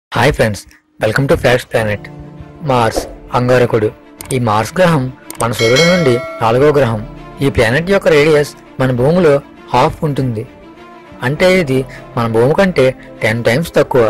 hi friends welcome to facts planet Mars అంగారకుడు ఈ Mars గ్రహం మన సూర్యుడి నుండి నాలుగో గ్రహం ఈ ప్లానెట్ యొక్క రేడియస్ మన భూమిలో హాఫ్ ఉంటుంది అంటే ఇది మన భూమి కంటే టెన్ టైమ్స్ తక్కువ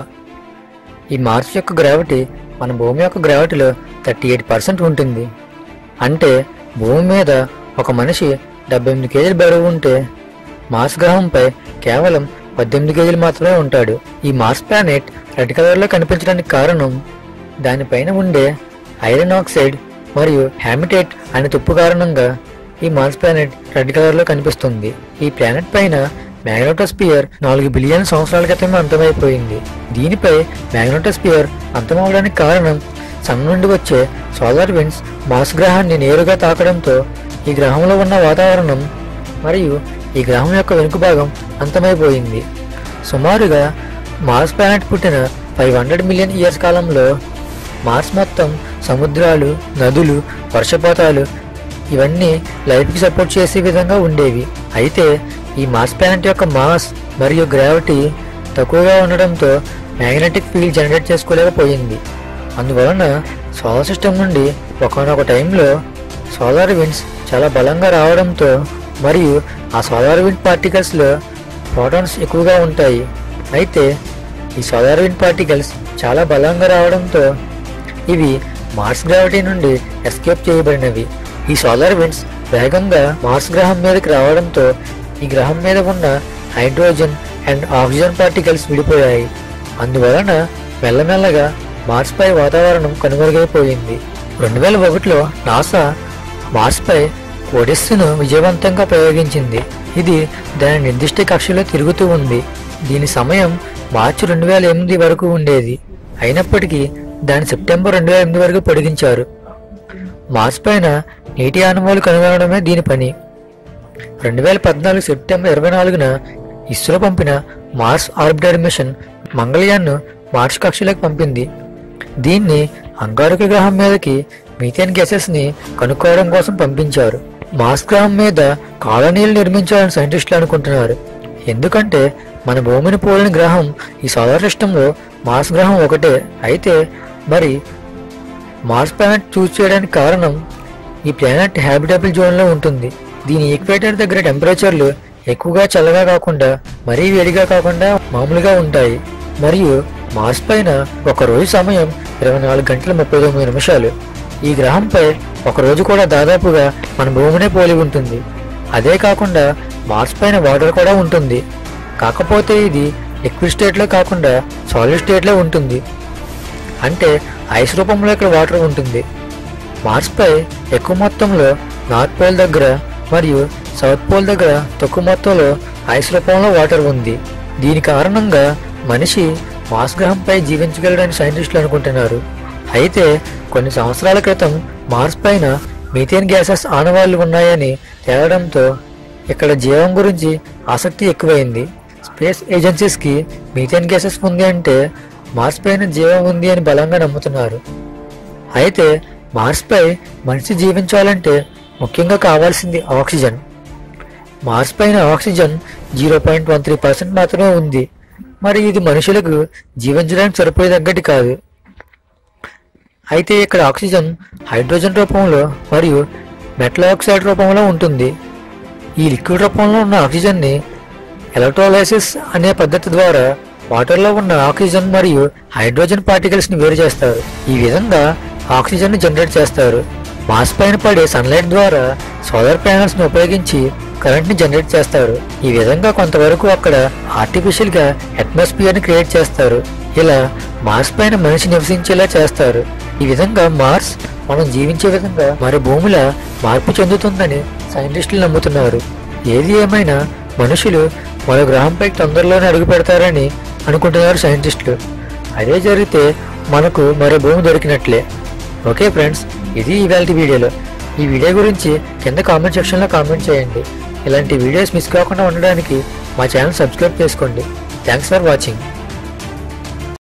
ఈ మార్స్ యొక్క గ్రావిటీ మన భూమి యొక్క గ్రావిటీలో థర్టీ ఎయిట్ పర్సెంట్ ఉంటుంది అంటే భూమి మీద ఒక మనిషి డెబ్బై ఎనిమిది కేజీలు బరువు ఉంటే మార్స్ గ్రహంపై కేవలం పద్దెనిమిది కేజీలు మాత్రమే ఉంటాడు ఈ మార్స్ ప్లానెట్ రెడ్ కలర్లో కనిపించడానికి కారణం దానిపైన ఉండే ఐరన్ ఆక్సైడ్ మరియు హ్యామిటేట్ అనే తుప్పు కారణంగా ఈ మార్స్ ప్లానెట్ రెడ్ కలర్లో కనిపిస్తుంది ఈ ప్లానెట్ పైన మ్యాగ్నోటోస్పియర్ నాలుగు బిలియన్ సంవత్సరాల క్రితమే అంతమైపోయింది దీనిపై మ్యాగ్నోటోస్పియర్ అంతమవడానికి కారణం సన్ నుండి వచ్చే సోలార్ విండ్స్ మార్స్ గ్రహాన్ని నేరుగా తాకడంతో ఈ గ్రహంలో ఉన్న వాతావరణం మరియు ఈ గ్రహం యొక్క వెనుక భాగం అంతమైపోయింది సుమారుగా మార్స్ ప్లానెట్ పుట్టిన ఫైవ్ హండ్రెడ్ మిలియన్ ఇయర్స్ కాలంలో మార్స్ మొత్తం సముద్రాలు నదులు వర్షపాతాలు ఇవన్నీ లైఫ్కి సపోర్ట్ చేసే విధంగా ఉండేవి అయితే ఈ మార్స్ ప్లానెట్ యొక్క మాస్ మరియు గ్రావిటీ తక్కువగా ఉండడంతో మ్యాగ్నెటిక్ ఫీల్డ్ జనరేట్ చేసుకోలేకపోయింది అందువలన సోలార్ సిస్టమ్ నుండి ఒకనొక టైంలో సోలార్ విండ్స్ చాలా బలంగా రావడంతో మరియు ఆ సోలార్ విండ్ పార్టికల్స్లో ప్రోటాన్స్ ఎక్కువగా ఉంటాయి అయితే ఈ సోలార్ విండ్ పార్టికల్స్ చాలా బలంగా రావడంతో ఇవి మార్స్ గ్రావిటీ నుండి ఎస్కేప్ చేయబడినవి ఈ సోలార్ విండ్స్ వేగంగా మార్స్ గ్రహం మీదకి రావడంతో ఈ గ్రహం మీద ఉన్న హైడ్రోజన్ అండ్ ఆక్సిజన్ పార్టికల్స్ విడిపోయాయి అందువలన మెల్లమెల్లగా మార్స్ పై వాతావరణం కనుమరుగైపోయింది రెండు వేల ఒకటిలో నాసా మార్స్ పై ఒడిస్సును విజయవంతంగా ప్రయోగించింది ఇది దాని నిర్దిష్ట కక్షలో తిరుగుతూ ఉంది దీని సమయం మార్చి రెండు వేల ఎనిమిది వరకు ఉండేది అయినప్పటికీ దాని సెప్టెంబర్ రెండు వేల ఎనిమిది వరకు పొడిగించారు మార్స్ పైన నీటి ఆనవాలు కనుగొనడమే దీని పని రెండు వేల పద్నాలుగు సెప్టెంబర్ ఇరవై నాలుగున ఇస్రో పంపిన మార్స్ ఆర్బిటర్ మిషన్ మంగళయాన్ను మార్స్ కక్షలోకి పంపింది దీన్ని అంగారక గ్రహం మీదకి మీథేన్ గ్యాసెస్ ని కనుక్కోవడం కోసం పంపించారు మార్స్ గ్రహం మీద కాలనీలు నిర్మించాలని సైంటిస్టులు అనుకుంటున్నారు ఎందుకంటే మన భూమిని పోలిన గ్రహం ఈ సోలార్ సిస్టంలో మార్స్ గ్రహం ఒకటే అయితే మరి మార్స్ ప్లానెట్ చూస్ చేయడానికి కారణం ఈ ప్లానెట్ హ్యాబిటబుల్ జోన్లో ఉంటుంది దీని ఈక్వేటర్ దగ్గర టెంపరేచర్లు ఎక్కువగా చల్లగా కాకుండా మరీ వేడిగా కాకుండా మామూలుగా ఉంటాయి మరియు మార్స్ పైన ఒక రోజు సమయం ఇరవై నాలుగు గంటల ముప్పై తొమ్మిది నిమిషాలు ఈ గ్రహంపై ఒక రోజు కూడా దాదాపుగా మన భూమినే పోలి ఉంటుంది అదే కాకుండా మార్స్ పైన వాటర్ కూడా ఉంటుంది కాకపోతే ఇది లిక్విడ్ స్టేట్లో కాకుండా సాలిడ్ స్టేట్లో ఉంటుంది అంటే ఐస్ రూపంలో ఇక్కడ వాటర్ ఉంటుంది మార్స్పై ఎక్కువ మొత్తంలో నార్త్ పోల్ దగ్గర మరియు సౌత్ పోల్ దగ్గర తక్కువ మొత్తంలో ఐస్ రూపంలో వాటర్ ఉంది దీని కారణంగా మనిషి మార్స్ గ్రహంపై జీవించగలడని సైంటిస్టులు అనుకుంటున్నారు అయితే కొన్ని సంవత్సరాల క్రితం మార్స్ పైన మీథేన్ గ్యాసెస్ ఆనవాళ్లు ఉన్నాయని తేలడంతో ఇక్కడ జీవం గురించి ఆసక్తి ఎక్కువైంది స్పేస్ ఏజెన్సీస్కి మీథేన్ గ్యాసెస్ ఉంది అంటే మార్స్ పైన జీవం ఉంది అని బలంగా నమ్ముతున్నారు అయితే మార్స్పై మనిషి జీవించాలంటే ముఖ్యంగా కావాల్సింది ఆక్సిజన్ మార్స్ పైన oxygen zero point one three percent మాత్రమే ఉంది మరి ఇది మనుషులకు జీవించడానికి సరిపోయేదగ్గటి కాదు అయితే ఇక్కడ ఆక్సిజన్ హైడ్రోజన్ రూపంలో మరియు మెటల్ ఆక్సైడ్ రూపంలో ఉంటుంది ఈ లిక్విడ్ రూపంలో ఉన్న ఆక్సిజన్ని ఎలక్ట్రోలైసిస్ అనే పద్ధతి ద్వారా వాటర్లో ఉన్న ఆక్సిజన్ మరియు హైడ్రోజన్ పార్టికల్స్ ని వేరు చేస్తారు ఈ విధంగా ఆక్సిజన్ ని జనరేట్ చేస్తారు మాస్ పైన పడే సన్లైట్ ద్వారా సోలార్ ప్యానల్స్ ని ఉపయోగించి కరెంట్ ని జనరేట్ చేస్తారు ఈ విధంగా కొంతవరకు అక్కడ ఆర్టిఫిషియల్ గా అట్మాస్ఫియర్ ని క్రియేట్ చేస్తారు ఇలా మార్స్ పైన మనిషి నివసించేలా చేస్తారు ఈ విధంగా మార్స్ మనం జీవించే విధంగా మరి భూమిలా మార్పు చెందుతుందని సైంటిస్టులు నమ్ముతున్నారు ఏది ఏమైనా మనుషులు మరో గ్రహంపై తొందరలోనే అడుగు పెడతారని అనుకుంటున్నారు సైంటిస్టులు అదే జరిగితే మనకు మరో భూమి దొరికినట్లే ఓకే ఫ్రెండ్స్ ఇది ఇవాళ వీడియోలో ఈ వీడియో గురించి కింద కామెంట్ సెక్షన్లో కామెంట్ చేయండి ఇలాంటి వీడియోస్ మిస్ కాకుండా ఉండడానికి మా ఛానల్ సబ్స్క్రైబ్ చేసుకోండి థ్యాంక్స్ ఫర్ వాచింగ్